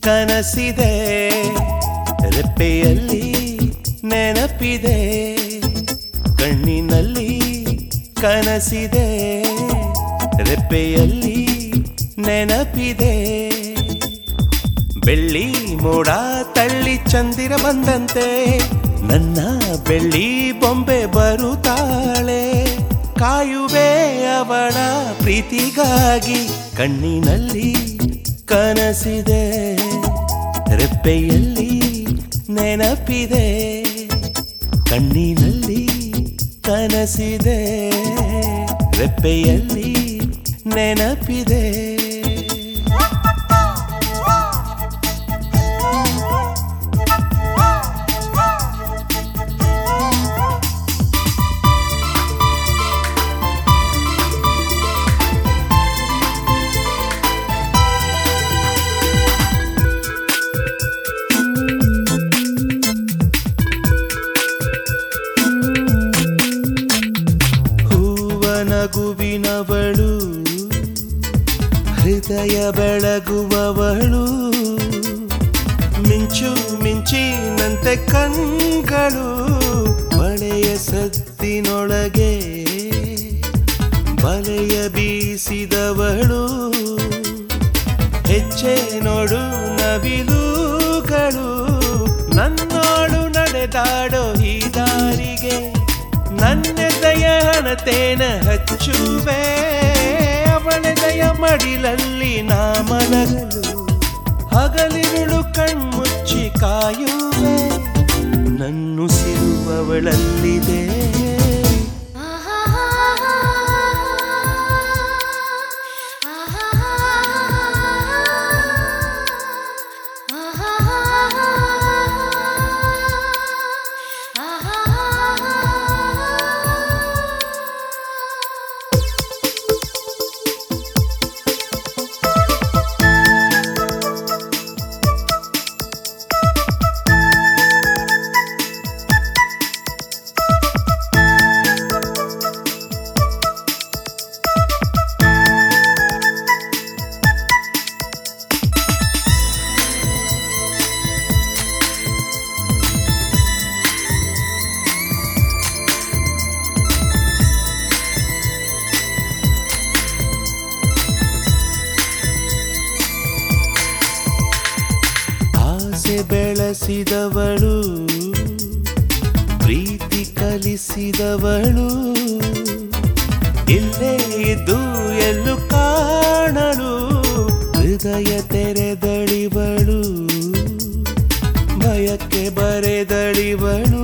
ಕನಸಿದೆ ರೆಪ್ಪೆಯಲ್ಲಿ ನೆನಪಿದೆ ಕಣ್ಣಿನಲ್ಲಿ ಕನಸಿದೆ ರೆಪ್ಪೆಯಲ್ಲಿ ನೆನಪಿದೆ ಬೆಳ್ಳಿ ಮೋಡ ತಳ್ಳಿ ಚಂದಿರ ಬಂದಂತೆ ನನ್ನ ಬೆಳ್ಳಿ ಬೊಂಬೆ ಬರುತ್ತಾಳೆ ಕಾಯುವೆ ಅವಳ ಪ್ರೀತಿಗಾಗಿ ಕಣ್ಣಿನಲ್ಲಿ ಕನಸಿದೆ ರೆಪ್ಪೆಯಲ್ಲಿ ನೆನಪಿದೆ ಕಣ್ಣಿನಲ್ಲಿ ಕನಸಿದೆ ರೆಪ್ಪೆಯಲ್ಲಿ ನೆನಪಿದೆ ಹೂವ ನಗುವಿನವಳು ಹೃದಯ ಬೆಳಗುವವಳು ಮಿಂಚು ಮಿಂಚಿನಂತೆ ಕಣ್ಗಳು ಬಳೆಯ ಸದ್ದಿನೊಳಗೆ ಬಲೆಯ ಬೀಸಿದವಳು ಹೆಜ್ಜೆ ನೋಡು ನವಿಲುಗಳು ನನ್ನೋಡು ನಡೆದಾಡೋ ಈ ದಾರಿಗೆ ನನ್ನೆದೆಯ ಹಣತೇನ ಹಚ್ಚುವೆ ಅವಳೆದೆಯ ಮಡಿಲಲ್ಲಿ ನಾ ಮಲಗಲು ಹಗಲಿರುಳು ಕಣ್ಮುಚ್ಚಿ ಕಾಯುವೆ ನನ್ನುಸಿರುವವಳಲ್ಲಿದೆ ಆಸೆ ಬೆಳೆಸಿದವಳು ಪ್ರೀತಿ ಕಲಿಸಿದವಳು ಇಲ್ಲೇ ಇದ್ದು ಎಲ್ಲೂ ಕಾಣಲು ಹೃದಯ ತೆರೆದಳಿವಳು ಭಯಕ್ಕೆ ಬರೆದಳಿವಳು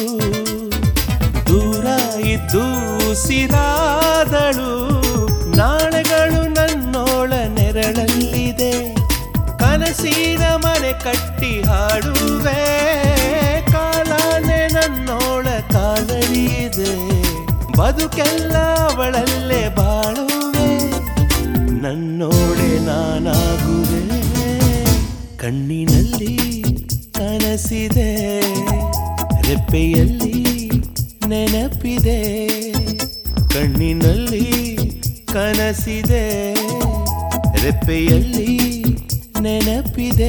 ದೂರ ಇದ್ದು ಉಸಿರಾದಳು ನಾಳೆಗಳು ನನ್ನೋಳ ನೆರಳಲ್ಲಿದೆ ಕನಸಿನ ಮನೆ ಕಟ್ಟಿ ಹಾಡುವೆ ಕಾಲಾನೆ ನನ್ನೋಳ ಕಾಲರಿಯಿದೆ ಬದುಕೆಲ್ಲ ಅವಳಲ್ಲೇ ಬಾಳುವೆ ನನ್ನೋಳೆ ನಾನಾಗುವೆ ಕಣ್ಣಿನಲ್ಲಿ ಕನಸಿದೆ ರೆಪ್ಪೆಯಲ್ಲಿ ನೆನಪಿದೆ ಕಣ್ಣಿನಲ್ಲಿ ಕನಸಿದೆ ರೆಪ್ಪೆಯಲ್ಲಿ ನೆನಪಿದೆ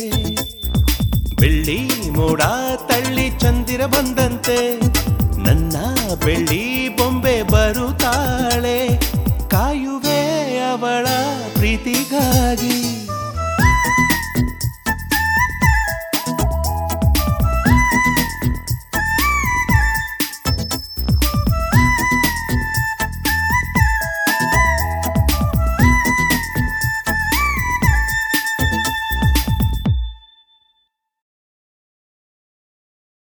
ಬೆಳ್ಳಿ ಮೋಡ ತಳ್ಳಿ ಚಂದಿರ ಬಂದಂತೆ ನನ್ನ ಬೆಳ್ಳಿ ಬೊಂಬೆ ಬರುತ್ತಾಳೆ ಕಾಯುವೆ ಅವಳ ಪ್ರೀತಿಗಾಗಿ